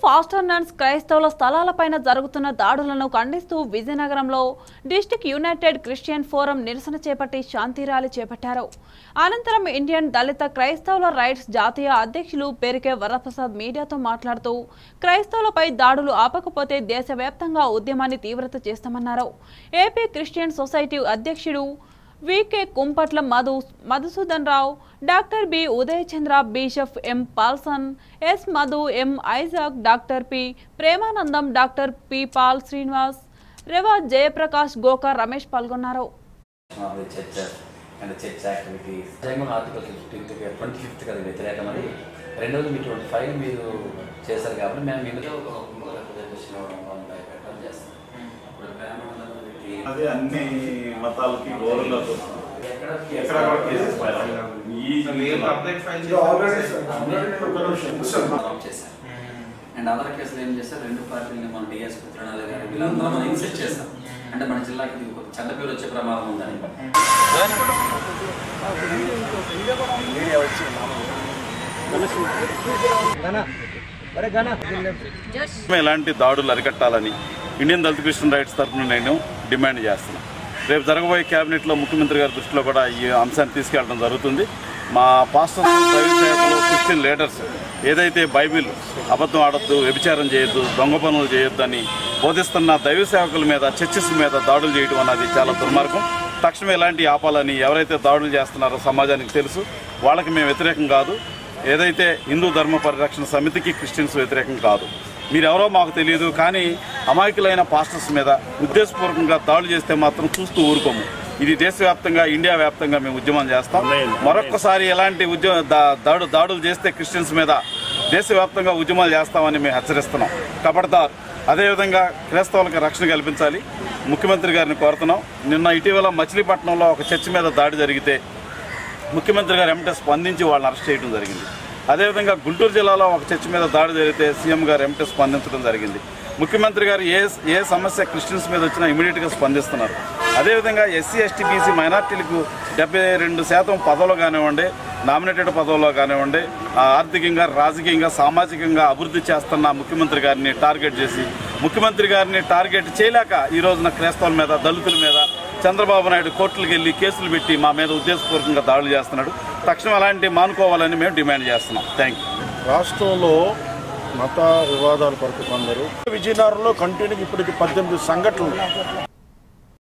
ఫాస్టర్నర్స్ క్రైస్తవుల స్థలాలపైన జరుగుతున్న దాడులను ఖండిస్తూ విజయనగరంలో డిస్టిక్ యునైటెడ్ క్రిస్టియన్ ఫోరం నిరసన చేపట్టి శాంతి ర్యాలీ చేపట్టారు అనంతరం ఇండియన్ దళిత క్రైస్తవుల రైట్స్ జాతీయ అధ్యక్షులు పేరుకే వరప్రసాద్ మీడియాతో మాట్లాడుతూ క్రైస్తవులపై దాడులు ఆపకపోతే దేశవ్యాప్తంగా ఉద్యమాన్ని తీవ్రత చేస్తామన్నారు ఏపీ క్రిస్టియన్ సొసైటీ అధ్యక్షుడు VK Kumpatla Madhu Madhusudan Rao doctor B Udayachandra bishop M Paulson S Madhu M Isaac doctor P Premanandam doctor P Paul Srinivas రెవా జయప్రకాష్ గోకర్ రమేష్ పాల్గొన్నారు of the churches and the church activities. Jagan article fifteenth twenty fifth కదా వ్యతిరేకమని రెండోది మీ ట్వంటీ ఫైవ్ మీరు చేశారు కాబట్టి మేము మీ మీద ఒక రిప్రజెంటేషన్ ఇవ్వడం పెట్టడం చేస్తాం ఇప్పుడు ప్రేమానందం రెడ్డి అది అన్ని మతాలకి గౌరవులకు ఎక్కడ ఎక్కడ కూడా కేసెస్ ఫైల్ ఈ అడాప్ట్ చేశారు అండ్ అదర్ కేసులు ఏం చేశారు రెండు పార్టీలని మన డిఎస్ పుత్రణాలు గారు వీళ్ళందరూ మనం ఇన్సెట్ చేస్తాం అంటే మన జిల్లాకి ఇది ఒక చెడ్డ పేరు వచ్చే ప్రమాదం ఉందని ఎలాంటి దాడులు అరికట్టాలని ఇండియన్ దళిత క్రిస్టియన్ రైట్స్ తరఫున నేను డిమాండ్ చేస్తున్నాను రేపు జరగబోయే క్యాబినెట్లో ముఖ్యమంత్రి గారి దృష్టిలో కూడా ఈ అంశాన్ని తీసుకెళ్ళడం జరుగుతుంది మా పాస్టర్స్ దైవ సేవకులు క్రిస్టియన్ లీడర్స్ ఏదైతే బైబిల్ అబద్ధం ఆడొద్దు వ్యభిచారం చేయొద్దు దొంగ పనులు చేయొద్దు అని బోధిస్తున్న దైవ సేవకుల మీద చర్చెస్ మీద దాడులు చేయడం అన్నది చాలా దుర్మార్గం తక్షణమే ఎలాంటి ఆపాలని ఎవరైతే దాడులు చేస్తున్నారో సమాజానికి తెలుసు వాళ్ళకి మేము వ్యతిరేకం కాదు ఏదైతే హిందూ ధర్మ పరిరక్షణ సమితికి క్రిస్టియన్స్ వ్యతిరేకం కాదు మీరెవరో మాకు తెలియదు కానీ అమాయకులైన పాస్టర్స్ మీద ఉద్దేశపూర్వకంగా దాడులు చేస్తే మాత్రం చూస్తూ ఊరుకోము ఇది దేశవ్యాప్తంగా ఇండియా వ్యాప్తంగా మేము ఉద్యమం చేస్తాం మరొక్కసారి ఎలాంటి ఉద్యమ దా- దాడు దాడులు చేస్తే క్రిస్టియన్స్ మీద దేశవ్యాప్తంగా ఉద్యమాలు చేస్తామని మేము హెచ్చరిస్తున్నాం కబడ్దార్ అదేవిధంగా క్రైస్తవులకు రక్షణ కల్పించాలి ముఖ్యమంత్రి గారిని కోరుతున్నాం నిన్న ఇటీవల మచిలీపట్నంలో ఒక చర్చి మీద దాడి జరిగితే ముఖ్యమంత్రి గారు ఎమ్మటే స్పందించి వాళ్ళని అరెస్ట్ చేయడం జరిగింది అదేవిధంగా గుంటూరు జిల్లాలో ఒక చర్చి మీద దాడి జరిగితే సీఎం గారు ఎమ్మటే స్పందించడం జరిగింది ముఖ్యమంత్రి గారు ఏ ఏ సమస్య క్రిస్టియన్స్ మీద వచ్చినా ఇమీడియట్గా స్పందిస్తున్నారు అదేవిధంగా ఎస్సీ ఎస్టీ బీసీ మైనార్టీలకు డెబ్బై రెండు శాతం పదవులు కానివ్వండి నామినేటెడ్ పదవుల్లో కానివ్వండి ఆ, ఆర్థికంగా రాజకీయంగా సామాజికంగా అభివృద్ధి చేస్తున్న ముఖ్యమంత్రి గారిని టార్గెట్ చేసి ముఖ్యమంత్రి గారిని టార్గెట్ చేయలేక ఈ రోజున క్రైస్తవుల మీద దళితుల మీద చంద్రబాబు నాయుడు కోర్టులకు వెళ్ళి కేసులు పెట్టి మా మీద ఉద్దేశపూర్వకంగా దాడులు చేస్తున్నాడు తక్షణం అలాంటి మానుకోవాలని మేము డిమాండ్ చేస్తున్నాం థ్యాంక్ యూ రాష్ట్రంలో మత వివాదాలు కొరకు కొందరు విజయనగరంలో కంటిన్యూగా ఇప్పటికి పద్దెనిమిది సంఘటనలు